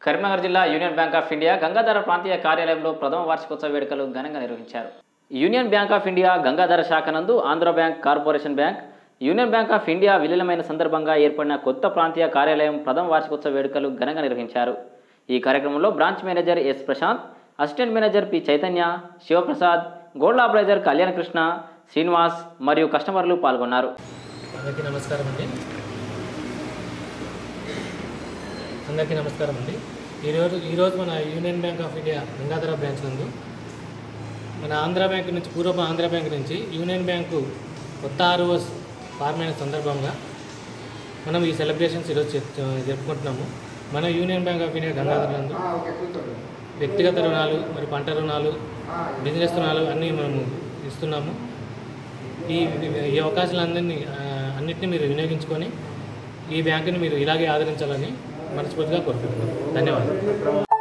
కరీంనగర్ జిల్లా union bank of India Gangadhara ప్రాంతీయ కార్యాలయంలో ప్రథమ వార్షికోత్సవ వేడుకలు ఘనంగా నిర్వహించారు union bank of India Gangadhara శాఖ నందు Andhra bank corporation bank union bank of India విలీనమైన సందర్భంగా ఏర్పడిన కొత్త ప్రాంతీయ కార్యాలయం ప్రథమ వార్షికోత్సవ వేడుకలు ఘనంగా నిర్వహించారు ఈ కార్యక్రమంలో branch manager S Prashanth assistant manager P Chaitanya Sivaprasad gold operator Kalyanakrishna Srinivas మరియు కస్టమర్లు పాల్గొన్నారు అందరికీ నమస్కారం అండి అందరికీ నమస్కారం అండి ఈరోజు ఈరోజు మన union bank of India Gangadhara branch నందు మన ఆంధ్ర బ్యాంక్ నుంచి పూర్వపు ఆంధ్ర బ్యాంక్ నుంచి యూనియన్ బ్యాంకు కొత్త ఆర్ఓస్ ఫార్మ్ అయిన సందర్భంగా మనం ఈ సెలబ్రేషన్స్ ఈరోజు జరుపు- జరుపుకుంటున్నాము మన union bank of India Gangadhara నందు వ్యక్తిగత రుణాలు మరి పంట రుణాలు బిజినెస్ రుణాలు అన్నీ మనము ఇస్తున్నాము ఈ ఈ అవకాశాలన్నింటినీ ఆ, అన్నిటిని మీరు వినియోగించుకొని ఈ బ్యాంకుని మీరు ఇలాగే ఆదరించాలని మనస్ఫూర్తిగా కోరుకుంటున్నాను ధన్యవాదాలు